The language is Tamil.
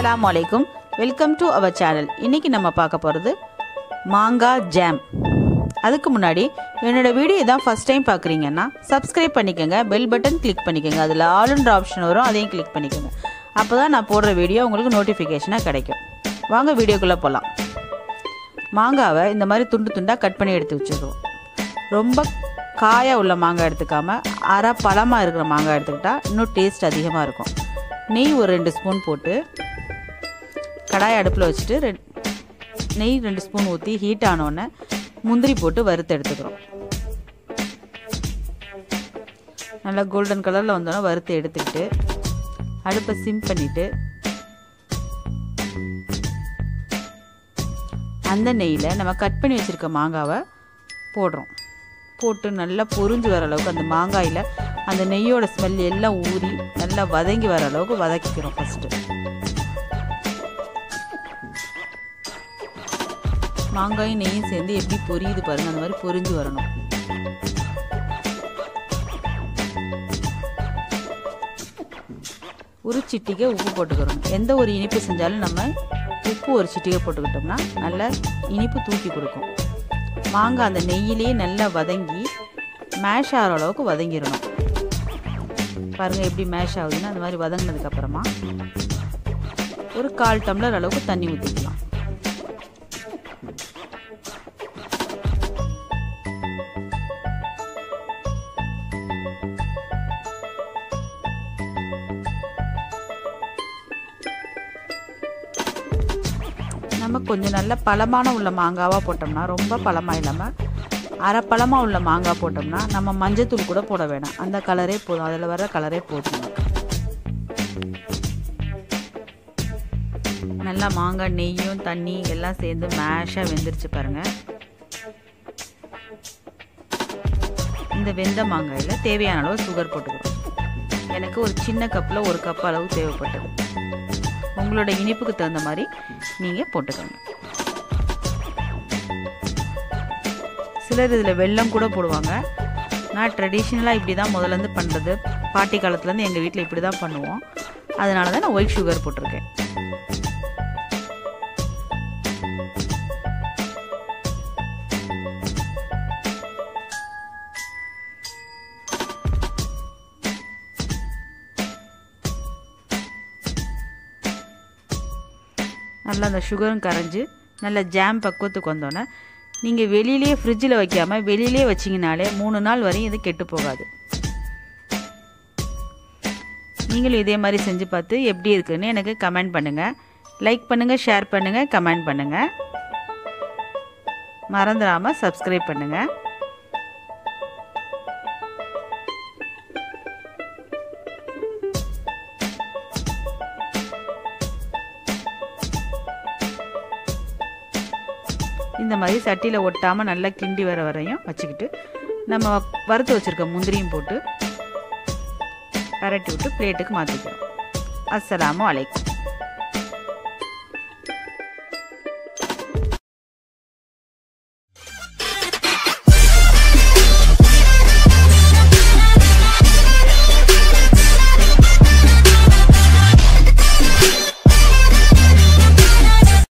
அஸ்ஸலாமு அலைக்கும் வெல்கம் டு அவர் சேனல் இன்றைக்கி நம்ம பார்க்க போகிறது மாங்காய் ஜாம் அதுக்கு முன்னாடி என்னோடய வீடியோ தான் ஃபஸ்ட் டைம் பார்க்குறீங்கன்னா சப்ஸ்கிரைப் பண்ணிக்கோங்க பெல் பட்டன் கிளிக் பண்ணிக்கோங்க அதில் ஆளுன்ற ஆப்ஷன் வரும் அதையும் கிளிக் பண்ணிக்கோங்க அப்போ தான் நான் போடுற வீடியோ உங்களுக்கு நோட்டிஃபிகேஷனாக கிடைக்கும் வாங்க வீடியோக்குள்ளே போகலாம் மாங்காவை இந்த மாதிரி துண்டு துண்டாக கட் பண்ணி எடுத்து வச்சுருவோம் ரொம்ப காயாக உள்ள மாங்காய் எடுத்துக்காம அரை பழமாக இருக்கிற மாங்காய் எடுத்துக்கிட்டால் இன்னும் டேஸ்ட் அதிகமாக இருக்கும் நெய் ஒரு ரெண்டு ஸ்பூன் போட்டு கடாய் அடுப்பில் வச்சுட்டு ரெண் நெய் ரெண்டு ஸ்பூன் ஊற்றி ஹீட் ஆனோடனே முந்திரி போட்டு வறுத்து எடுத்துக்கிறோம் நல்லா கோல்டன் கலரில் வந்தோடனே வறுத்து எடுத்துக்கிட்டு அடுப்பை சிம் பண்ணிவிட்டு அந்த நெய்யில் நம்ம கட் பண்ணி வச்சுருக்க மாங்காவை போடுறோம் போட்டு நல்லா பொரிஞ்சு வர அளவுக்கு அந்த மாங்காயில் அந்த நெய்யோட ஸ்மெல் எல்லாம் ஊறி நல்லா வதங்கி வர அளவுக்கு வதக்கிக்கிறோம் ஃபஸ்ட்டு மாங்காயும் நெய்யும் சேர்ந்து எப்படி பொரியுது பாருங்கள் அந்த மாதிரி பொரிஞ்சு வரணும் ஒரு சிட்டிகை உப்பு போட்டுக்கிறோம் எந்த ஒரு இனிப்பு செஞ்சாலும் நம்ம உப்பு ஒரு சிட்டிகை போட்டுக்கிட்டோம்னா நல்லா இனிப்பு தூக்கி கொடுக்கும் மாங்காய் அந்த நெய்யிலேயே நல்லா வதங்கி மேஷ் ஆகிற அளவுக்கு வதங்கிடணும் பாருங்கள் எப்படி மேஷ் ஆகுதுன்னு அந்த மாதிரி வதங்கினதுக்கப்புறமா ஒரு கால் டம்ளர் அளவுக்கு தண்ணி ஊற்றிக்கலாம் நம்ம கொஞ்சம் நல்ல பழமான உள்ள மாங்காவாக போட்டோம்னா ரொம்ப பழமாக இல்லாமல் அரை பழமாக உள்ள மாங்காய் போட்டோம்னா நம்ம மஞ்சத்தூள் கூட போட வேணாம் அந்த கலரே போதும் அதில் வர கலரே போதும் நல்லா மாங்காய் நெய்யும் தண்ணி எல்லாம் சேர்ந்து மேஷாக வெந்துருச்சு பாருங்கள் இந்த வெந்த மாங்காயில் தேவையான அளவு சுகர் போட்டுக்கிறோம் எனக்கு ஒரு சின்ன கப்பில் ஒரு கப் அளவு தேவைப்பட்டது உங்களோட இனிப்புக்கு தகுந்த மாதிரி நீங்கள் போட்டுக்கோங்க சிலர் இதில் வெல்லம் கூட போடுவாங்க நான் ட்ரெடிஷ்னலாக இப்படி தான் முதலேருந்து பண்ணுறது பாட்டி காலத்துலேருந்து எங்கள் வீட்டில் இப்படி தான் பண்ணுவோம் அதனால தான் நான் ஒயிட் சுகர் போட்டிருக்கேன் நல்லா அந்த சுகரும் கரைஞ்சி நல்ல ஜாம் பக்குவத்துக்கு வந்தோன்னே நீங்கள் வெளியிலே ஃப்ரிட்ஜில் வைக்காமல் வெளியிலே வச்சிங்கனாலே மூணு நாள் வரையும் இது கெட்டு போகாது நீங்களும் இதே மாதிரி செஞ்சு பார்த்து எப்படி இருக்குன்னு எனக்கு கமெண்ட் பண்ணுங்கள் லைக் பண்ணுங்கள் ஷேர் பண்ணுங்கள் கமெண்ட் பண்ணுங்கள் மறந்துடாமல் சப்ஸ்கிரைப் பண்ணுங்கள் இந்த மாதிரி சட்டியில் ஒட்டாமல் நல்லா கிண்டி வர வரையும் வச்சுக்கிட்டு நம்ம வறுத்து வச்சுருக்க முந்திரியும் போட்டு பரட்டி விட்டு பிளேட்டுக்கு மாற்றிக்கிறோம் அஸ்ஸலாமு அலைக்கும்